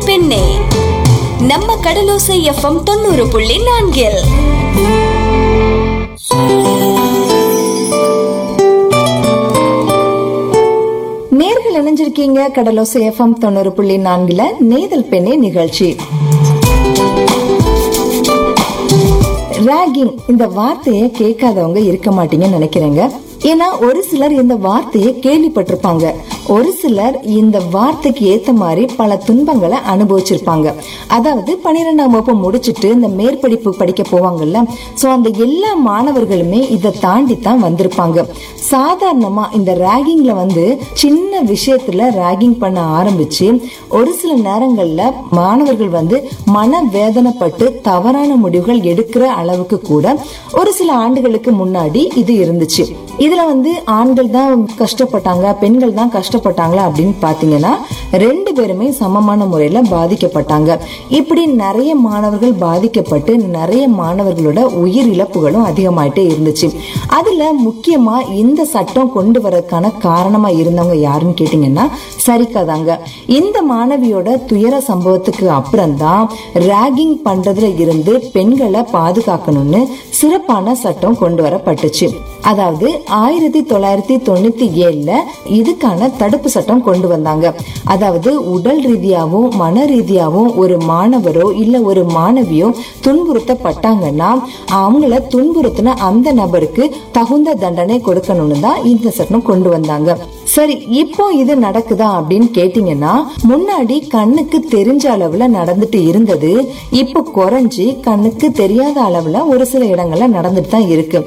பெண்ணே நம்ம கடலோசை எஃப்எம் தொண்ணூறு புள்ளி நான்கில் நேர்கள் இணைஞ்சிருக்கீங்க கடலோசை எஃப்எம் தொண்ணூறு புள்ளி நான்குல நேதல் பெண்ணே நிகழ்ச்சி ராகிங் இந்த வார்த்தையை கேட்காதவங்க இருக்க மாட்டீங்கன்னு நினைக்கிறேங்க ஏன்னா ஒரு சிலர் இந்த வார்த்தையை கேள்விப்பட்டிருப்பாங்க ஒரு சிலர் இந்த வார்த்தைக்கு ஏத்த மாதிரி பல துன்பங்களை அனுபவிச்சிருப்பாங்க அதாவது பன்னிரெண்டாம் வகுப்பு முடிச்சிட்டு இந்த மேற்படிப்பு படிக்க போவாங்கல்ல சோ அந்த எல்லா மாணவர்களுமே இதை தாண்டி தான் வந்திருப்பாங்க சாதாரணமா இந்த ராகிங்ல வந்து சின்ன விஷயத்துல ராகிங் பண்ண ஆரம்பிச்சு ஒரு சில நேரங்கள்ல மாணவர்கள் வந்து மன வேதனைப்பட்டு தவறான முடிவுகள் எடுக்கிற அளவுக்கு கூட ஒரு சில ஆண்டுகளுக்கு முன்னாடி இது இருந்துச்சு இதுல வந்து ஆண்கள் தான் கஷ்டப்பட்டாங்க பெண்கள் தான் கஷ்டப்பட்டாங்களா அப்படின்னு பாத்தீங்கன்னா ரெண்டு பேருமே சமமான முறையில பாதிக்கப்பட்டாங்க இப்படி நிறைய மாணவர்கள் பாதிக்கப்பட்டு நிறைய மாணவர்களோட உயிர் இழப்புகளும் அதிகமாயிட்டே இருந்துச்சு அதுல முக்கியமா இந்த சட்டம் கொண்டு வரதுக்கான காரணமா இருந்தவங்க யாருன்னு கேட்டீங்கன்னா சரிகா தாங்க இந்த மாணவியோட துயர சம்பவத்துக்கு அப்புறம் தான் ராகிங் பண்றதுல இருந்து பெண்களை பாதுகாக்கணும்னு சிறப்பான சட்டம் கொண்டு வரப்பட்டுச்சு அதாவது ஆயிரத்தி தொள்ளாயிரத்தி தொண்ணூத்தி ஏழுல இதுக்கான தடுப்பு சட்டம் கொண்டு வந்தாங்க அதாவது உடல் ரீதியாவும் மன ரீதியாவும் ஒரு மாணவரோ இல்ல ஒரு மாணவியோ துன்புறுத்தப்பட்டாங்கன்னா அவங்கள துன்புறுத்தின அந்த நபருக்கு தகுந்த தண்டனை கொடுக்கணும்னு தான் இந்த சட்டம் கொண்டு வந்தாங்க சரி இப்போ இது நடக்குதா அப்படின்னு கேட்டீங்கன்னா முன்னாடி கண்ணுக்கு தெரிஞ்ச அளவுல நடந்துட்டு இருந்தது இப்போ குறைஞ்சி கண்ணுக்கு தெரியாத அளவுல ஒரு சில இடங்கள்ல நடந்துட்டு தான் இருக்கு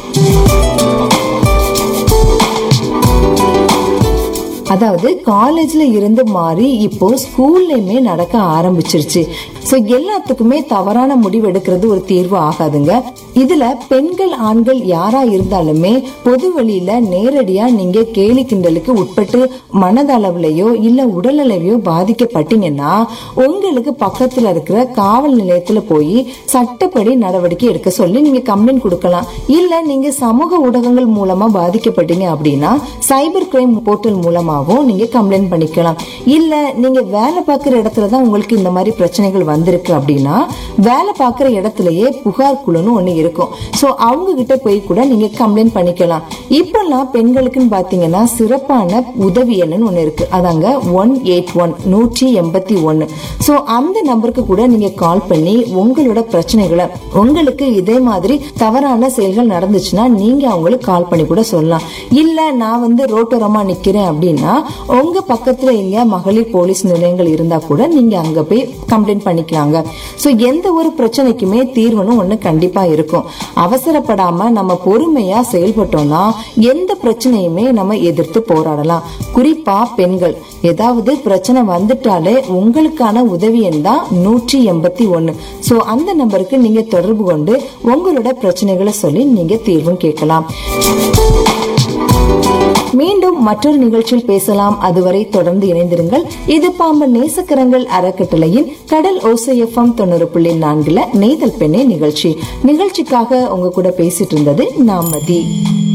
அதாவது காலேஜ்ல இருந்து மாறி இப்போ ஸ்கூல்லயுமே நடக்க ஆரம்பிச்சிருச்சு சோ எல்லாத்துக்குமே தவறான முடிவு எடுக்கிறது ஒரு தீர்வு ஆகாதுங்க இதுல பெண்கள் ஆண்கள் யாரா இருந்தாலுமே பொது வழியில நேரடியா நீங்க கேலி கிண்டலுக்கு உட்பட்டு மனதளவுலயோ இல்ல உடலளவையோ பாதிக்கப்பட்டீங்கன்னா உங்களுக்கு பக்கத்துல இருக்கிற காவல் நிலையத்துல போய் சட்டப்படி நடவடிக்கை எடுக்க சொல்லி நீங்க கம்ப்ளைண்ட் கொடுக்கலாம் இல்ல நீங்க சமூக ஊடகங்கள் மூலமா பாதிக்கப்பட்டீங்க அப்படின்னா சைபர் கிரைம் போர்ட்டல் மூலமாகவும் நீங்க கம்ப்ளைண்ட் பண்ணிக்கலாம் இல்ல நீங்க வேலை பார்க்குற இடத்துல தான் உங்களுக்கு இந்த மாதிரி பிரச்சனைகள் வந்திருக்கு அப்படின்னா வேலை பார்க்குற இடத்துலயே புகார் குழுன்னு ஒண்ணு இருக்கும் சோ அவங்க கிட்ட போய் கூட நீங்க கம்ப்ளைண்ட் பண்ணிக்கலாம் இப்பெல்லாம் பெண்களுக்குன்னு பாத்தீங்கன்னா சிறப்பான உதவி எண்ணுன்னு ஒண்ணு இருக்கு அதாங்க ஒன் எயிட் ஒன் நூற்றி எண்பத்தி ஒன்னு சோ அந்த நம்பருக்கு கூட நீங்க கால் பண்ணி உங்களோட பிரச்சனைகளை உங்களுக்கு இதே மாதிரி தவறான செயல்கள் நடந்துச்சுன்னா நீங்க அவங்களுக்கு கால் பண்ணி கூட சொல்லலாம் இல்ல நான் வந்து ரோட்டோரமா நிக்கிறேன் அப்படின்னா உங்க பக்கத்துல எங்க மகளிர் போலீஸ் நிலையங்கள் இருந்தா கூட நீங்க அங்க போய் கம்ப்ளைண்ட் பண்ணிக்கலாங்க சோ எந்த ஒரு பிரச்சனைக்குமே தீர்வுன்னு ஒண்ணு கண்டிப்பா இருக்கும் அவசரப்படாம நம்ம பொறுமையா செயல்பட்டோம்னா எந்த பிரச்சனையுமே நம்ம எதிர்த்து போராடலாம் குறிப்பா பெண்கள் ஏதாவது பிரச்சனை வந்துட்டாலே உங்களுக்கான உதவி எண் தான் நூற்றி எண்பத்தி ஒன்னு சோ அந்த நம்பருக்கு நீங்க தொடர்பு கொண்டு உங்களோட பிரச்சனைகளை சொல்லி நீங்க தீர்வும் கேட்கலாம் மீண்டும் மற்றொரு நிகழ்ச்சியில் பேசலாம் அதுவரை தொடர்ந்து இணைந்திருங்கள் இது பாம்பன் நேசக்கரங்கள் அறக்கட்டளையின் கடல் ஓசைஎஃப்எம் தொண்ணூறு புள்ளி நான்குல நெய்தல் பெண்ணே நிகழ்ச்சி நிகழ்ச்சிக்காக உங்க கூட பேசிட்டு இருந்தது நாமதி